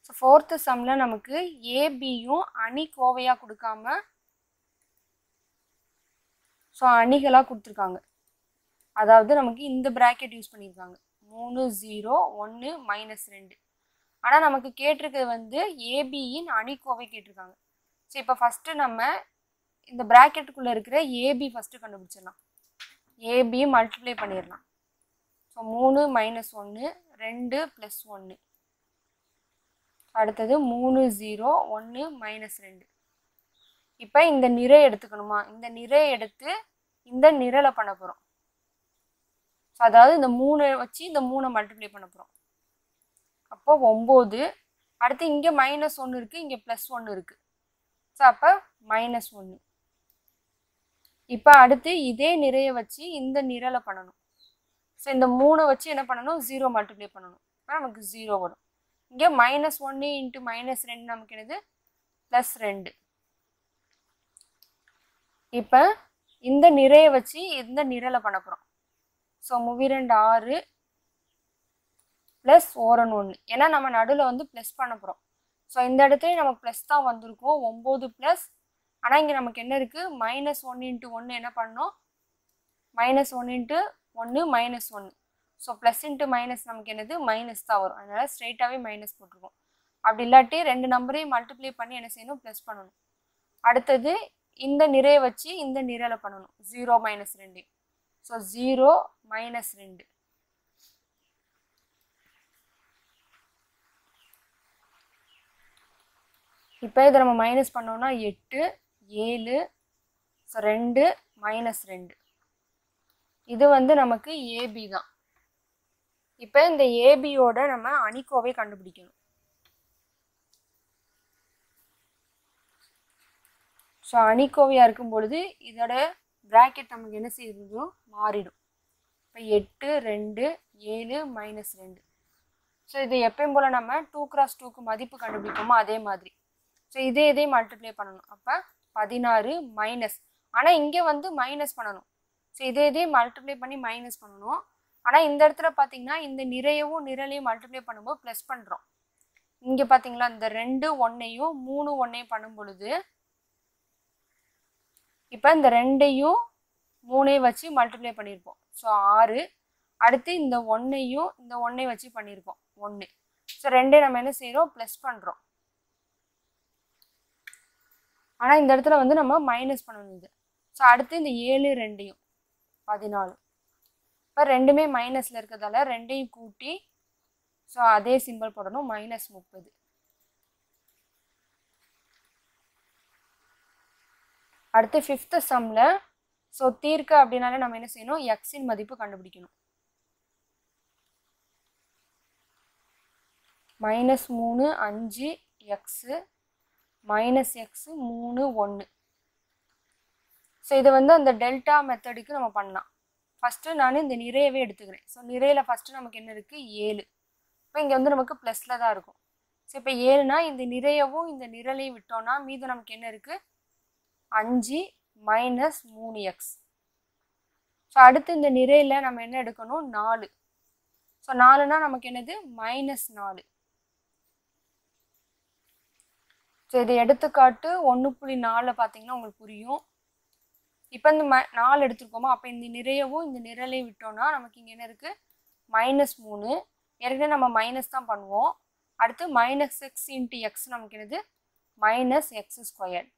so fourth சம்மில் நமக்கு ஏபியும் அணி கோவையாக கொடுக்காம ஸோ அணிகளாக கொடுத்துருக்காங்க அதாவது நமக்கு இந்த ப்ராக்கெட் யூஸ் பண்ணியிருக்காங்க மூணு ஜீரோ ஒன்று மைனஸ் ரெண்டு ஆனால் நமக்கு கேட்டிருக்கிறது வந்து ஏபியின் அணிக்கோவை கேட்டிருக்காங்க ஸோ இப்போ ஃபஸ்ட்டு நம்ம இந்த ப்ராக்கெட்டுக்குள்ளே இருக்கிற ஏபி ஃபஸ்ட்டு கண்டுபிடிச்சிடலாம் ஏபி மல்டிப்ளை பண்ணிடலாம் ஸோ மூணு மைனஸ் ஒன்று ரெண்டு ப்ளஸ் ஒன்று அடுத்தது மூணு ஜீரோ ஒன்று மைனஸ் ரெண்டு இப்போ இந்த நிறை எடுத்துக்கணுமா இந்த நிறை எடுத்து இந்த நிரலை பண்ண போகிறோம் ஸோ அதாவது இந்த மூணு வச்சு இந்த மூணை மல்டிப்ளை பண்ண போகிறோம் அப்போ ஒம்பது அடுத்து இங்கே மைனஸ் ஒன்று இருக்குது இங்கே ப்ளஸ் ஒன்று இருக்குது ஸோ அப்போ மைனஸ் ஒன்று இப்போ அடுத்து இதே நிறைய வச்சு இந்த நிரலை பண்ணணும் ஸோ இந்த மூணை வச்சு என்ன பண்ணணும் ஜீரோ மல்டிப்ளை பண்ணணும் இப்போ நமக்கு ஜீரோ வரும் இங்கே மைனஸ் ஒன்று இன்ட்டு மைனஸ் ரெண்டு நமக்கு என்னது ப்ளஸ் ரெண்டு இப்போ இந்த நிறைய வச்சு இந்த நிரலை பண்ண போகிறோம் ஸோ முவிரெண்டு ஆறு ப்ளஸ் ஓரன் ஒன்று ஏன்னா நம்ம நடுவில் வந்து ப்ளஸ் பண்ண போகிறோம் ஸோ இந்த இடத்துல நமக்கு ப்ளஸ் தான் வந்திருக்கும் ஒம்பது ப்ளஸ் ஆனால் இங்கே நமக்கு என்ன இருக்குது மைனஸ் ஒன் இன்ட்டு ஒன்று என்ன பண்ணோம் மைனஸ் ஒன் இன்ட்டு ஒன்று மைனஸ் ஒன்று ஸோ ப்ளஸ் இன்ட்டு மைனஸ் நமக்கு என்னது மைனஸ் தான் வரும் அதனால் ஸ்ட்ரைட்டாகவே மைனஸ் போட்டிருக்கோம் அப்படி இல்லாட்டி ரெண்டு நம்பரையும் மல்டிப்ளை பண்ணி என்ன செய்யணும் ப்ளஸ் பண்ணணும் அடுத்தது இந்த நிறைய வச்சு இந்த நிரலை பண்ணணும் ஜீரோ மைனஸ் ரெண்டு ஸோ ஜீரோ மைனஸ் ரெண்டு இப்போ இதை நம்ம மைனஸ் பண்ணோம்னா எட்டு ஏழு ஸோ ரெண்டு மைனஸ் ரெண்டு இது வந்து நமக்கு ஏபி தான் இப்போ இந்த ஏபியோட நம்ம அணிக்கோவை கண்டுபிடிக்கணும் ஸோ அணிக்கோவையாக இருக்கும் பொழுது இதோட ப்ராக்கெட் நமக்கு என்ன செய்யுதோ மாறிடும் இப்போ எட்டு ரெண்டு ஏழு மைனஸ் ரெண்டு ஸோ இது எப்பயும் போல் நம்ம டூ கிராஸ் டூக்கு மதிப்பு கண்டுபிடிப்போமோ அதே மாதிரி ஸோ இதே இதே மல்டிப்ளை பண்ணணும் அப்போ பதினாறு மைனஸ் ஆனால் இங்கே வந்து மைனஸ் பண்ணணும் ஸோ இதே இதே மல்டிப்ளை பண்ணி மைனஸ் பண்ணணும் ஆனால் இந்த இடத்துல பார்த்தீங்கன்னா இந்த நிறையவும் நிரலையும் மல்டிப்ளை பண்ணும்போது ப்ளஸ் பண்ணுறோம் இங்கே பார்த்தீங்களா இந்த ரெண்டு ஒன்னையும் மூணு ஒன்னையும் பண்ணும் பொழுது இப்போ இந்த ரெண்டையும் மூணையும் வச்சு மல்டிப்ளை பண்ணியிருப்போம் ஸோ ஆறு அடுத்து இந்த ஒன்னையும் இந்த ஒன்னையும் வச்சு பண்ணியிருக்கோம் ஒன்று ஸோ ரெண்டே நம்ம என்ன செய்கிறோம் ப்ளஸ் பண்ணுறோம் ஆனால் இந்த இடத்துல வந்து நம்ம மைனஸ் பண்ணணும் இது ஸோ அடுத்து இந்த ஏழு ரெண்டையும் பதினாலு இப்போ ரெண்டுமே மைனஸில் இருக்கிறதால ரெண்டையும் கூட்டி ஸோ அதே சிம்பிள் போடணும் மைனஸ் முப்பது அடுத்து ஃபிஃப்த்து சம்மில் ஸோ தீர்க்க அப்படின்னாலே நம்ம என்ன செய்யணும் எக்ஸின் மதிப்பு கண்டுபிடிக்கணும் மைனஸ் மூணு அஞ்சு எக்ஸு மைனஸ் எக்ஸு மூணு ஒன்று ஸோ இதை வந்து அந்த டெல்டா மெத்தடுக்கு நம்ம பண்ணலாம் ஃபஸ்ட்டு நான் இந்த நிறையவே எடுத்துக்கிறேன் ஸோ நிறையில் ஃபஸ்ட்டு நமக்கு என்ன இருக்குது ஏழு இப்போ இங்கே வந்து நமக்கு ப்ளஸில் தான் இருக்கும் ஸோ இப்போ ஏழுனா இந்த நிறையவும் இந்த நிரலையும் விட்டோம்னா மீதம் நமக்கு என்ன இருக்குது அஞ்சு மைனஸ் மூணு எக்ஸ் ஸோ அடுத்து இந்த நிறையில் நம்ம என்ன எடுக்கணும் நாலு ஸோ நாலுனா நமக்கு என்னது மைனஸ் நாலு ஸோ இதை எடுத்துக்காட்டு ஒன்று புள்ளி நாலில் பார்த்தீங்கன்னா உங்களுக்கு புரியும் இப்போ இந்த ம நாலு எடுத்துருக்கோமா அப்போ இந்த நிறையவும் இந்த நிரலையும் விட்டோம்னா நமக்கு இங்கே என்ன இருக்குது மைனஸ் மூணு ஏற்கனவே நம்ம மைனஸ் தான் பண்ணுவோம் அடுத்து மைனஸ் எக்ஸ் இன்ட்டு எக்ஸ் நமக்கு என்னது மைனஸ் எக்ஸ் ஸ்கொயர்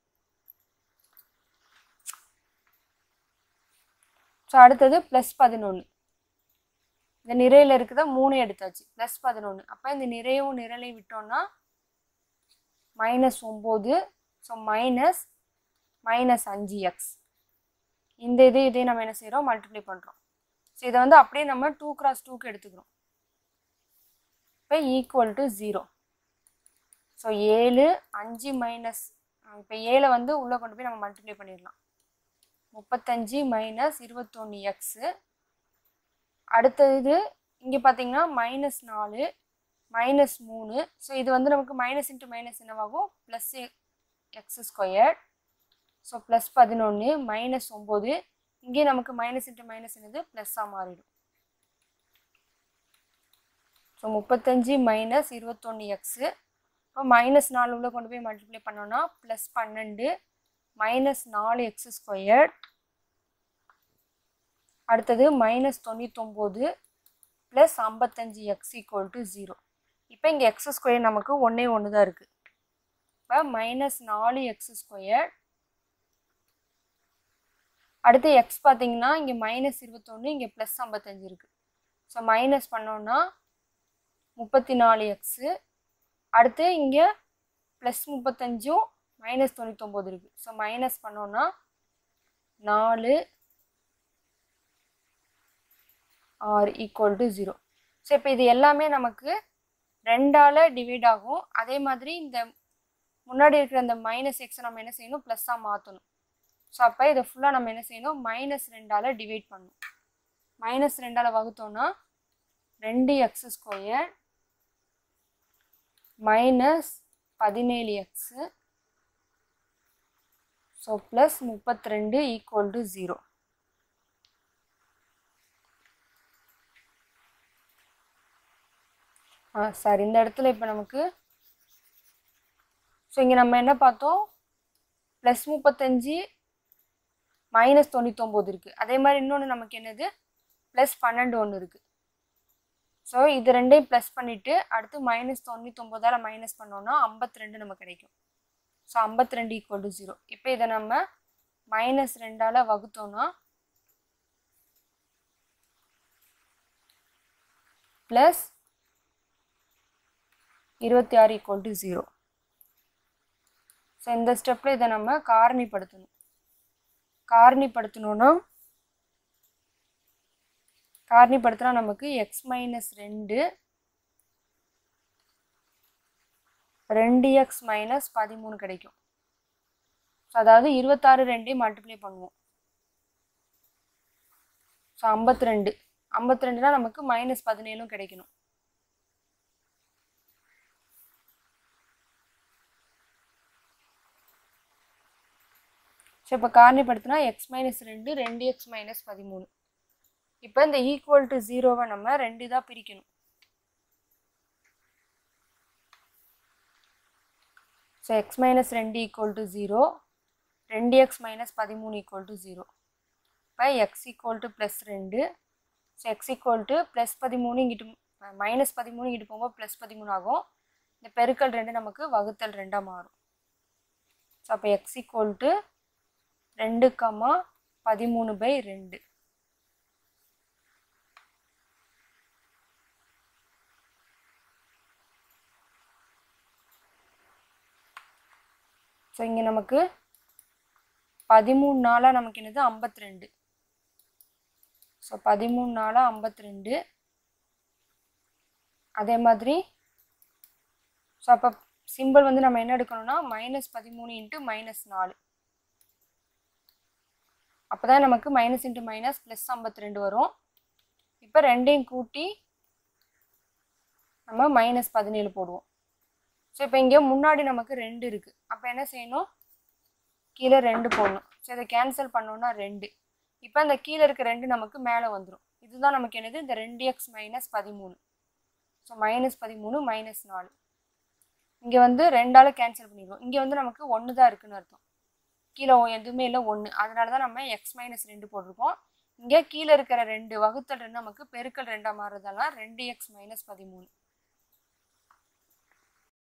ஸோ அடுத்தது ப்ளஸ் பதினொன்று இந்த நிறையில் இருக்கிறத மூணு எடுத்தாச்சு ப்ளஸ் பதினொன்று அப்போ இந்த நிறையவும் நிரலை விட்டோம்னா மைனஸ் ஒம்பது ஸோ மைனஸ் மைனஸ் அஞ்சு எக்ஸ் இந்த இது இதே நம்ம என்ன செய்கிறோம் மல்டிப்ளை பண்ணுறோம் ஸோ இதை வந்து அப்படியே நம்ம டூ கிராஸ் டூக்கு எடுத்துக்கிறோம் இப்போ ஈக்குவல் டு ஜீரோ ஸோ ஏழு அஞ்சு மைனஸ் இப்போ ஏழை வந்து உள்ளே கொண்டு போய் நம்ம மல்டிப்ளை பண்ணிடலாம் முப்பத்தஞ்சு மைனஸ் இருபத்தொன்று எக்ஸு அடுத்தது இங்கே பார்த்தீங்கன்னா மைனஸ் நாலு மைனஸ் மூணு ஸோ இது வந்து நமக்கு மைனஸ் இன்ட்டு மைனஸ் என்னவாகும் plus X square so plus பதினொன்று மைனஸ் ஒம்பது இங்கே நமக்கு மைனஸ் இன்ட்டு மைனஸ் என்னது ப்ளஸ்ஸாக மாறிடும் ஸோ முப்பத்தஞ்சு மைனஸ் இருபத்தொன்று எக்ஸு இப்போ மைனஸ் நாலு உள்ள கொண்டு போய் மல்டிப்ளை பண்ணோன்னா ப்ளஸ் பன்னெண்டு மைனஸ் நாலு எக்ஸ் ஸ்கொயர் அடுத்தது மைனஸ் தொண்ணூத்தொம்போது ப்ளஸ் ஐம்பத்தஞ்சு எக்ஸ் ஈக்குவல் டு ஜீரோ இப்போ இங்கே எக்ஸ் ஸ்கொயர் நமக்கு ஒன்றே ஒன்று தான் இருக்குது இப்போ மைனஸ் நாலு எக்ஸ் ஸ்கொயர் அடுத்து எக்ஸ் பார்த்தீங்கன்னா இங்கே மைனஸ் இருபத்தொன்று இங்கே ப்ளஸ் ஐம்பத்தஞ்சு இருக்குது ஸோ மைனஸ் பண்ணோன்னா முப்பத்தி நாலு எக்ஸு அடுத்து இங்கே ப்ளஸ் முப்பத்தஞ்சும் மைனஸ் தொண்ணூத்தொம்பது இருக்குது ஸோ மைனஸ் பண்ணோன்னா நாலு or equal to zero so இப்போ இது எல்லாமே நமக்கு ரெண்டால் டிவைட் ஆகும் அதே மாதிரி இந்த முன்னாடி இருக்கிற அந்த மைனஸ் எக்ஸை நம்ம என்ன செய்யணும் ப்ளஸ்ஸாக மாற்றணும் ஸோ அப்போ இதை ஃபுல்லாக நம்ம என்ன செய்யணும் மைனஸ் ரெண்டால் டிவைட் பண்ணணும் மைனஸ் ரெண்டால் வகுத்தோன்னா ரெண்டு எக்ஸ் ஸ்கொயர் மைனஸ் பதினேழு எக்ஸு ஸோ ப்ளஸ் முப்பத்தி ரெண்டு ஈக்குவல் டு ஜீரோ ஆ சார் இந்த இடத்துல இப்போ நமக்கு ஸோ இங்கே நம்ம என்ன பார்த்தோம் ப்ளஸ் முப்பத்தஞ்சு மைனஸ் தொண்ணூத்தொம்பது இருக்குது அதே மாதிரி இன்னொன்று நமக்கு என்னது ப்ளஸ் பன்னெண்டு ஒன்று இருக்குது ஸோ இது ரெண்டையும் ப்ளஸ் பண்ணிவிட்டு அடுத்து மைனஸ் தொண்ணூத்தொம்பதால் மைனஸ் பண்ணோன்னா ஐம்பத்தி ரெண்டு நமக்கு கிடைக்கும் ஸோ ஐம்பத்தி ரெண்டு ஈக்குவல் டு ஜீரோ இப்போ இதை நம்ம மைனஸ் ரெண்டால் வகுத்தோன்னா ப்ளஸ் இருபத்தி ஆறு ஈக்குவல் டு ஜீரோ ஸோ இந்த ஸ்டெப்பில் இதை நம்ம காரணிப்படுத்தணும் காரணிப்படுத்தணும்னா காரணிப்படுத்தினா நமக்கு எக்ஸ் மைனஸ் ரெண்டு ரெண்டு எக்ஸ் மைனஸ் பதிமூணு கிடைக்கும் ஸோ அதாவது இருபத்தாறு ரெண்டையும் மல்டிப்ளை பண்ணுவோம் ஸோ ஐம்பத்தி ரெண்டு ஐம்பத்தி ரெண்டுனா நமக்கு மைனஸ் பதினேழும் கிடைக்கணும் ஸோ இப்போ காரணிப்படுத்தினா எக்ஸ் மைனஸ் ரெண்டு ரெண்டு எக்ஸ் மைனஸ் பதிமூணு இப்போ இந்த ஈக்குவல் டு ஜீரோவை நம்ம ரெண்டு தான் பிரிக்கணும் ஸோ எக்ஸ் மைனஸ் ரெண்டு ஈக்குவல் டு ஜீரோ ரெண்டு எக்ஸ் மைனஸ் பதிமூணு ஈக்குவல் டு ஜீரோ இப்போ எக்ஸ் ஈக்குவல் டு ப்ளஸ் ரெண்டு so X equal to plus பதிமூணு இங்கிட்டு மைனஸ் பதிமூணு இங்கிட்டு போகும்போது ப்ளஸ் பதிமூணு ஆகும் இந்த பெருக்கல் ரெண்டு நமக்கு வகுத்தல் ரெண்டாக மாறும் ஸோ அப்போ எக்ஸ் ஈக்குவல் டு ரெண்டு கம்மா பதிமூணு பை ரெண்டு ஸோ இங்கே நமக்கு பதிமூணு நாளாக நமக்கு என்னது ஐம்பத்தி ரெண்டு ஸோ பதிமூணு நாளாக ஐம்பத்தி ரெண்டு அதே மாதிரி ஸோ அப்போ சிம்பிள் வந்து நம்ம என்ன எடுக்கணும்னா மைனஸ் பதிமூணு இன்ட்டு மைனஸ் நாலு அப்போ தான் நமக்கு மைனஸ் இன்ட்டு மைனஸ் ப்ளஸ் ஐம்பத்தி ரெண்டு வரும் இப்போ ரெண்டையும் கூட்டி நம்ம மைனஸ் பதினேழு போடுவோம் ஸோ இப்போ இங்கே முன்னாடி நமக்கு ரெண்டு இருக்குது அப்போ என்ன செய்யணும் கீழே ரெண்டு போடணும் ஸோ இதை கேன்சல் பண்ணோன்னா ரெண்டு இப்போ அந்த கீழே இருக்க ரெண்டு நமக்கு மேலே வந்துடும் இதுதான் நமக்கு என்னது இந்த ரெண்டு எக்ஸ் மைனஸ் பதிமூணு ஸோ மைனஸ் பதிமூணு மைனஸ் நாலு இங்கே வந்து ரெண்டால் கேன்சல் பண்ணிடுவோம் இங்கே வந்து நமக்கு ஒன்று தான் இருக்குன்னு அர்த்தம் கீழே எதுவுமே இல்லை ஒன்று அதனால தான் நம்ம எக்ஸ் மைனஸ் ரெண்டு போட்டிருக்கோம் இங்கே கீழே இருக்கிற ரெண்டு வகுத்தல் ரெண்டு நமக்கு பெருக்கல் ரெண்டாக மாறுறதெல்லாம் ரெண்டு எக்ஸ் மைனஸ் பதிமூணு